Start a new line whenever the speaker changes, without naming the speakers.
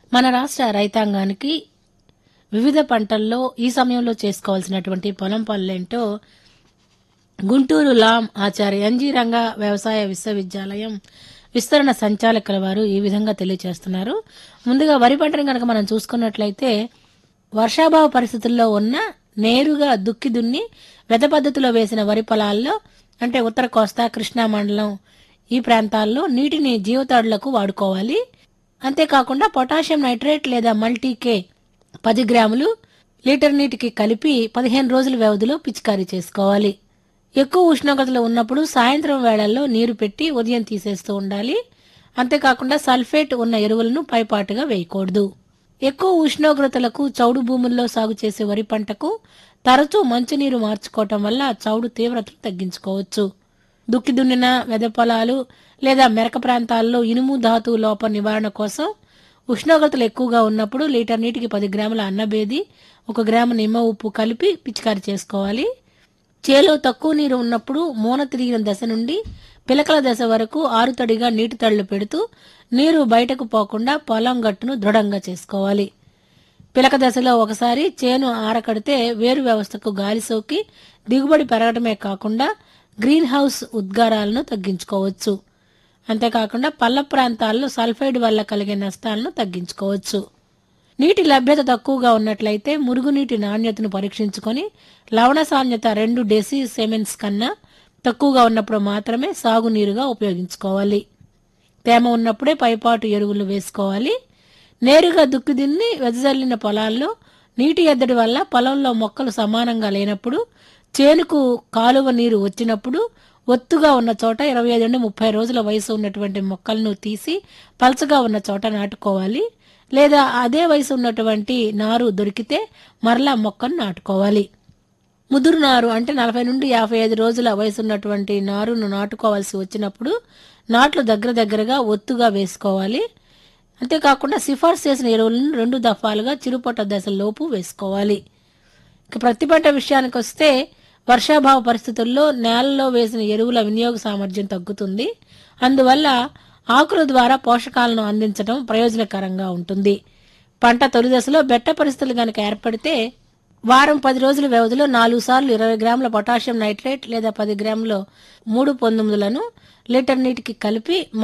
మన రాష్ట్ర రైతాంగానికి వివిధ పంటల్లో ఈ సమయంలో చేసుకోవాల్సినటువంటి పొలం పనులేంటో గుంటూరు లాం ఆచార్య ఎన్జీ రంగ వ్యవసాయ విశ్వవిద్యాలయం విస్తరణ సంచాలకుల వారు ఈ విధంగా తెలియజేస్తున్నారు ముందుగా వరి పంటను కనుక మనం చూసుకున్నట్లయితే వర్షాభావ పరిస్థితుల్లో ఉన్న నేరుగా దుక్కి దున్ని వెద పద్ధతిలో వేసిన వరి పొలాల్లో అంటే ఉత్తర కోస్తా కృష్ణా మండలం ఈ ప్రాంతాల్లో నీటిని జీవతాడులకు వాడుకోవాలి అంతేకాకుండా పొటాషియం నైట్రేట్ లేదా మల్టీకే పది గ్రాములు లీటర్ నీటికి కలిపి పదిహేను రోజుల వ్యవధిలో పిచికారీ చేసుకోవాలి ఎక్కువ ఉష్ణోగ్రతలు ఉన్నప్పుడు సాయంత్రం వేళల్లో నీరు పెట్టి ఉదయం తీసేస్తూ ఉండాలి అంతేకాకుండా సల్ఫేట్ ఉన్న ఎరువులను పైపాటుగా వేయకూడదు ఎక్కువ ఉష్ణోగ్రతలకు చౌడు భూముల్లో సాగు చేసే వరి పంటకు తరచూ మంచినీరు మార్చుకోవటం వల్ల చౌడు తీవ్రతను తగ్గించుకోవచ్చు దుక్కి దున్నిన వెద పొలాలు లేదా మెరక ప్రాంతాల్లో ఇనుము ధాతు లోపం నివారణ కోసం ఉష్ణోగ్రతలు ఎక్కువగా ఉన్నప్పుడు లీటర్ నీటికి పది గ్రాముల అన్నబేది ఒక గ్రాము నిమ్మ ఉప్పు కలిపి పిచికారి చేసుకోవాలి చేలో తక్కువ నీరు ఉన్నప్పుడు మూన తిరిగిన దశ నుండి పిలకల దశ వరకు ఆరుతడిగా నీటి తళ్ళు పెడుతూ నీరు బయటకు పోకుండా పొలం గట్టును దృఢంగా చేసుకోవాలి పిలక దశలో ఒకసారి చేను ఆరకడితే వేరు వ్యవస్థకు గాలి సోకి దిగుబడి పెరగడమే కాకుండా గ్రీన్ హౌస్ ఉద్గారాలను తగ్గించుకోవచ్చు అంతేకాకుండా పల్ల ప్రాంతాల్లో సల్ఫైడ్ వల్ల కలిగే నష్టాలను తగ్గించుకోవచ్చు నీటి లభ్యత తక్కువగా ఉన్నట్లయితే మురుగునీటి నాణ్యతను పరీక్షించుకొని లవణ సామ్యత రెండు డెసి సెమెన్స్ కన్నా తక్కువగా ఉన్నప్పుడు మాత్రమే సాగునీరుగా ఉపయోగించుకోవాలి తేమ ఉన్నప్పుడే పైపాటు ఎరువులు వేసుకోవాలి నేరుగా దుక్కి దిన్ని వెదజల్లిన పొలాల్లో నీటి ఎద్దడి వల్ల పొలంలో మొక్కలు సమానంగా లేనప్పుడు చేనుకు కాలువ నీరు వచ్చినప్పుడు ఒత్తుగా ఉన్న చోట ఇరవై ఐదు నుండి ముప్పై రోజుల వయసు ఉన్నటువంటి మొక్కలను తీసి పలచగా ఉన్న చోట నాటుకోవాలి లేదా అదే వయసు ఉన్నటువంటి నారు దొరికితే మరలా మొక్కను నాటుకోవాలి ముదురు నారు అంటే నలభై నుండి యాభై ఐదు రోజుల వయసు ఉన్నటువంటి నారును నాటుకోవాల్సి వచ్చినప్పుడు నాట్లు దగ్గర దగ్గరగా ఒత్తుగా వేసుకోవాలి అంతేకాకుండా సిఫార్సు చేసిన ఎరువులను రెండు దఫాలుగా చిరుపొట్ట దశలోపు వేసుకోవాలి ఇక ప్రతి పంట విషయానికి వస్తే వర్షాభావ పరిస్థితుల్లో నేలలో వేసిన ఎరువుల వినియోగ సామర్థ్యం తగ్గుతుంది అందువల్ల ఆకుల ద్వారా పోషకాలను అందించడం ప్రయోజనకరంగా ఉంటుంది పంట తొలి దశలో బెట్ట పరిస్థితులు కనుక ఏర్పడితే వారం పది రోజుల వ్యవధిలో నాలుగు సార్లు ఇరవై గ్రాముల పొటాషియం నైట్రేట్ లేదా పది గ్రాముల మూడు పంతొమ్మిదిలను లీటర్ నీటికి కలిపి